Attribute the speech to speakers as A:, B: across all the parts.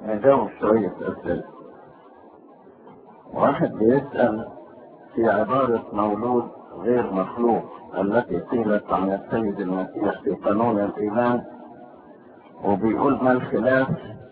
A: نجاوب شوية أسئلة واحد بيسأل في عبارة مولود غير مخلوق التي قيلت عن السيد المسيح في قانون الإيمان وبيقول ما الخلاف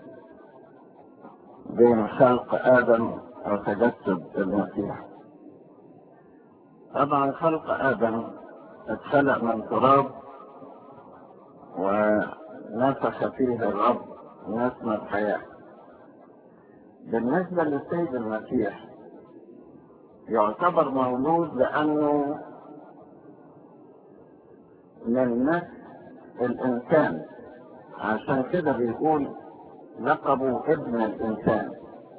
A: بين خلق آدم وتجسد المسيح طبعا خلق آدم اتخلق من تراب ونفخ فيه الرب نسمة حياة بالنسبة للسيد المسيح يعتبر مولود لأنه من نفس الإنسان عشان كده بيقول لقبه ابن الإنسان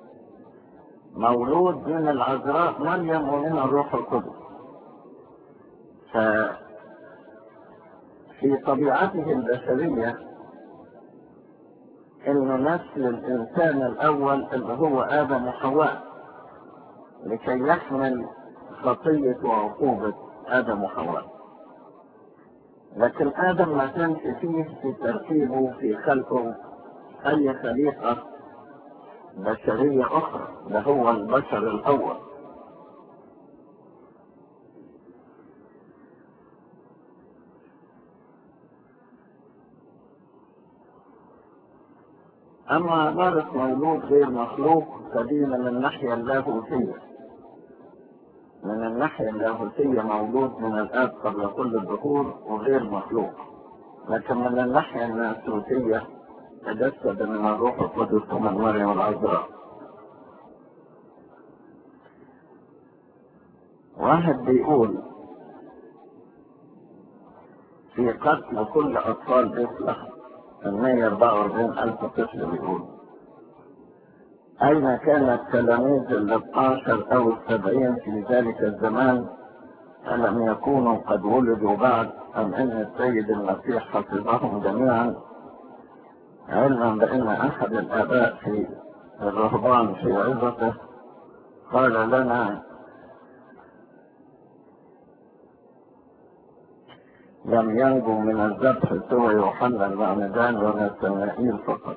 A: مولود من العذراء مريم ومن الروح القدس ف في طبيعته البشرية انه نسل الانسان الاول اللي هو ادم وحواء لكي يحمل خطية وعقوبة ادم وحواء لكن ادم ما كانش فيه في تركيبه في خلقه اي خليقة بشرية اخرى ده هو البشر الاول أما عبارة مولود غير مخلوق فدي من الناحية اللاهوتية من الناحية اللاهوتية مولود من الآب قبل كل الدخول وغير مخلوق لكن من الناحية الناسوتية تجسد من الروح القدس ومن مريم العذراء واحد بيقول في قتل كل أطفال بيت لحم المية أربعة وأربعين ألف طفل بيقول أين كان التلاميذ ال 12 أو السبعين في ذلك الزمان ألم يكونوا قد ولدوا بعد أم أن السيد المسيح حفظهم جميعا علما بأن أحد الآباء في الرهبان في عظته قال لنا لم ينجو من الذبح سوى يوحنا المعمدان ونتنائيل فقط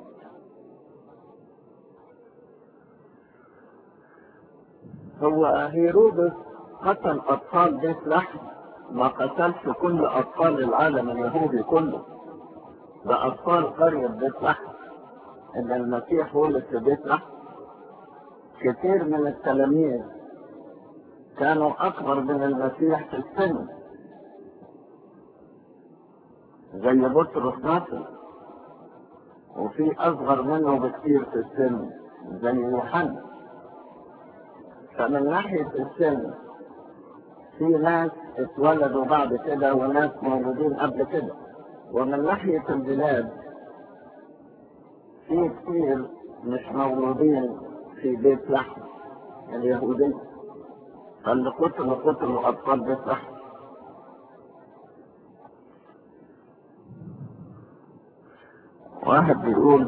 A: هو هيرودس قتل أطفال بيت لحم ما قتلش كل أطفال العالم اليهودي كله ده أطفال قرية بيت لحم إن المسيح ولد في بيت لحم كثير من التلاميذ كانوا أكبر من المسيح في السن زي بطرس مثلا وفي اصغر منه بكثير في السن زي يوحنا فمن ناحية السن في ناس اتولدوا بعد كده وناس مولودين قبل كده ومن ناحية البلاد في كتير مش مولودين في بيت لحم اليهودية فاللي قتلوا قتلوا أطفال بيت لحم واحد بيقول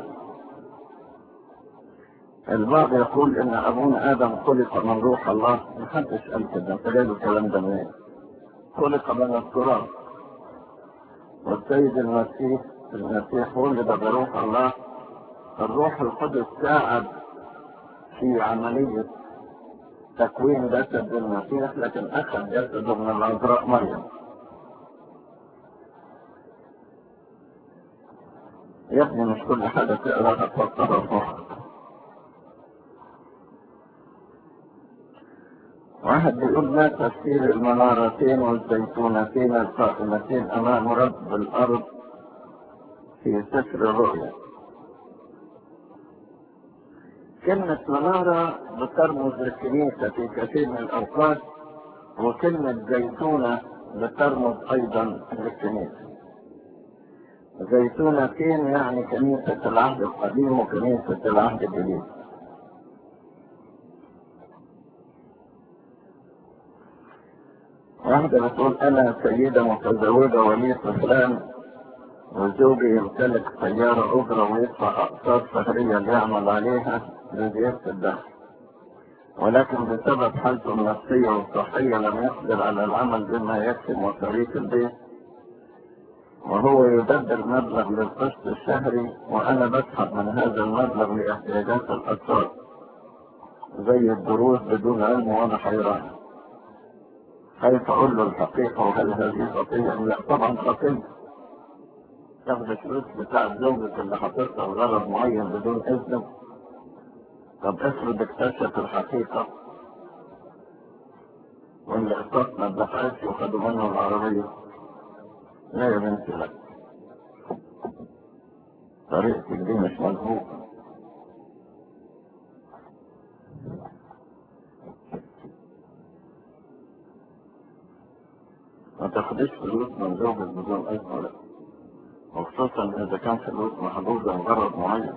A: البعض يقول ان ابونا ادم خلق من روح الله محدش قال كده انت جايب الكلام ده منين؟ خلق من التراب والسيد المسيح المسيح ولد بروح الله الروح القدس ساعد في عملية تكوين جسد المسيح لكن أخذ جسده من العذراء مريم يا ابني مش كل حاجة تقراها تفكرها في مخك واحد بيقول ما تفسير المنارتين والزيتونتين القائمتين أمام رب الأرض في سفر الرؤيا كلمة منارة بترمز للكنيسة في كثير من الأوقات وكلمة زيتونة بترمز أيضا للكنيسة زيتونتين يعني كنيسة العهد القديم وكنيسة العهد الجديد واحدة بتقول أنا سيدة متزوجة ولي طفلان وزوجي يمتلك سيارة أخرى ويدفع أقساط شهرية ليعمل عليها لزيادة الدخل ولكن بسبب حالته النفسية والصحية لم يقدر على العمل بما يكفي مصاريف البيت وهو يدبر مبلغ للقسط الشهري وأنا بسحب من هذا المبلغ لاحتياجات الأطفال زي الدروس بدون علم وأنا حيران كيف أقول له الحقيقة وهل هذه خطية؟ لا طبعا خطية تاخد الفلوس بتاع زوجك اللي حاططها لغرض معين بدون إذنك طب افرض اكتشف الحقيقة واللي اقتص ما دفعتش وخدوا منه العربية لا يا بنتي لا طريقتك دي مش مظبوطة ما تاخديش فلوس من زوجك بدون اذن ولا وخصوصا اذا كان فلوس محجوزة لغرض معين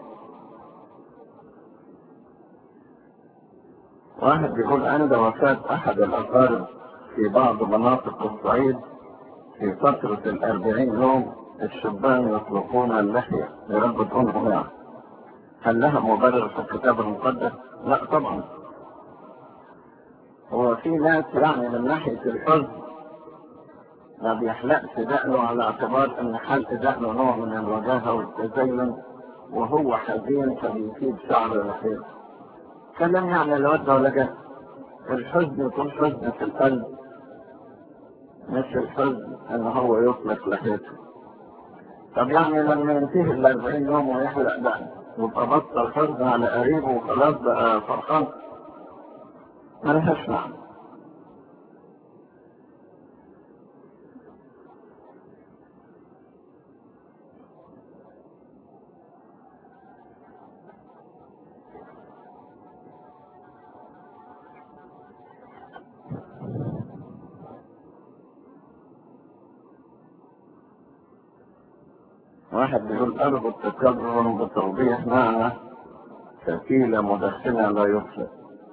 A: واحد بيقول عند وفاة احد الاقارب في بعض مناطق الصعيد في فترة الأربعين يوم الشبان يطلقون اللحية يربطونهم يعني هل لها مبرر في الكتاب المقدس؟ لا طبعا هو في ناس يعني من ناحية الحزن ما بيحلقش دقنه على اعتبار ان حلق دقنه نوع من الوجاهة والتزين وهو حزين فبيفيد شعر لحيته كلام يعني لا ود ولا جد الحزن يكون حزن في القلب مش الحزن ان هو يطلق لحيته طب يعني لما ينتهي ال 40 يوم ويحلق دقنه يبقى بطل حزن على قريبه وخلاص بقى فرحان ملهاش معنى واحد بيقول أربط التكرر بتوضيح معنى كفيلة مدخنة لا يفلت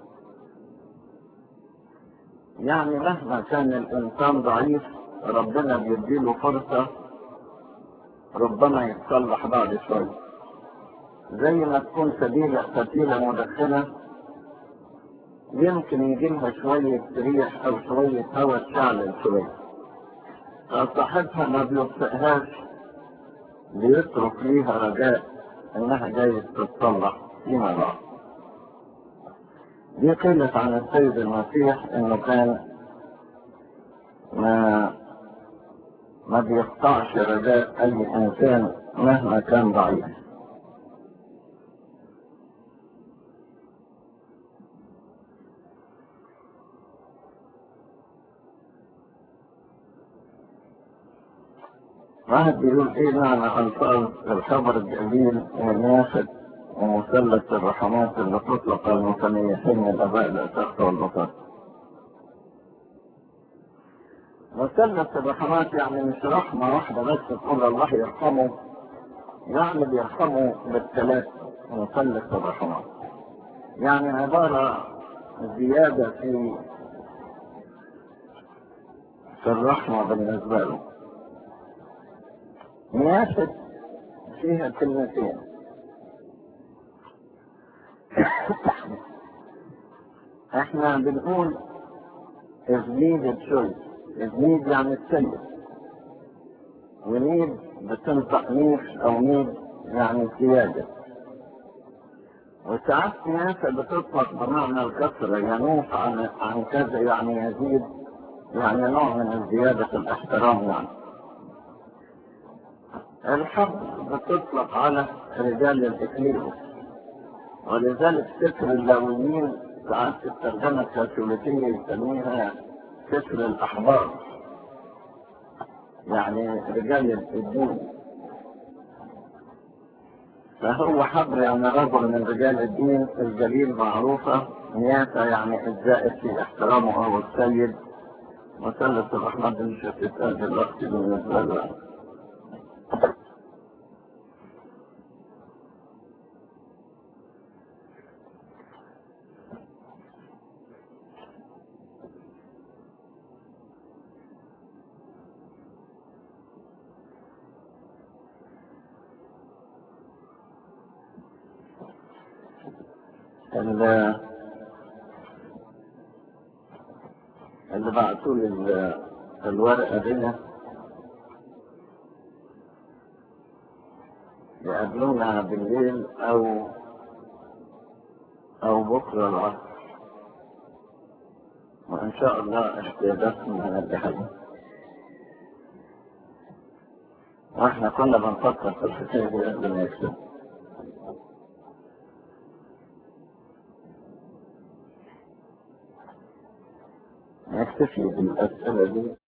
A: يعني مهما كان الإنسان ضعيف ربنا بيديله فرصة ربما يتصلح بعد شوية زي ما تكون سبيلة فتيلة مدخنة يمكن يجيلها شوية ريح أو شوية هواء تشعل شوية فصاحبها ما بيطفئهاش بيترك ليها رجاء انها جاية تتصلح فيما بعد دي قيلت عن السيد المسيح انه كان ما ما بيقطعش رجاء اي انسان مهما كان ضعيف واحد بيقول ايه معنى الفاظ الخبر الجميل والنافذ ومثلث الرحمات اللي تطلق على المتنيحين من الاباء الاساس والبطاطا مثلث الرحمات يعني مش رحمة واحدة بس تقول الله يرحمه يعني بيرحمه بالثلاث مثلث الرحمات يعني عبارة زيادة في في الرحمة بالنسبة له نافذ فيها كلمتين احنا بنقول is needed choice is need يعني السيد ونيد بتنطق نيف او نيد يعني سيادة وساعات نافع بتطلق بمعنى الكسرة ينوح عن عن كذا يعني يزيد يعني نوع من زيادة الاحترام يعني الحب بتطلق على رجال الإكليل ولذلك سفر اللاويين ساعات في الترجمة الكاثوليكية يسميها سفر الأحبار يعني رجال الدين فهو حبر يعني رجل من رجال الدين الجليل معروفة نيافة يعني الزائد في احترامه هو السيد مثلث الرحمن مش هتتقال دلوقتي بالنسبة له ال- اللي بعتوا لي ال- الورقة دي يقابلونا بالليل او او بكرة العصر وان شاء الله اشتياقاتهم هنبهها واحنا كنا بنفكر في الحكاية دي قبل ما يكتب نكتفي بالأسئلة دي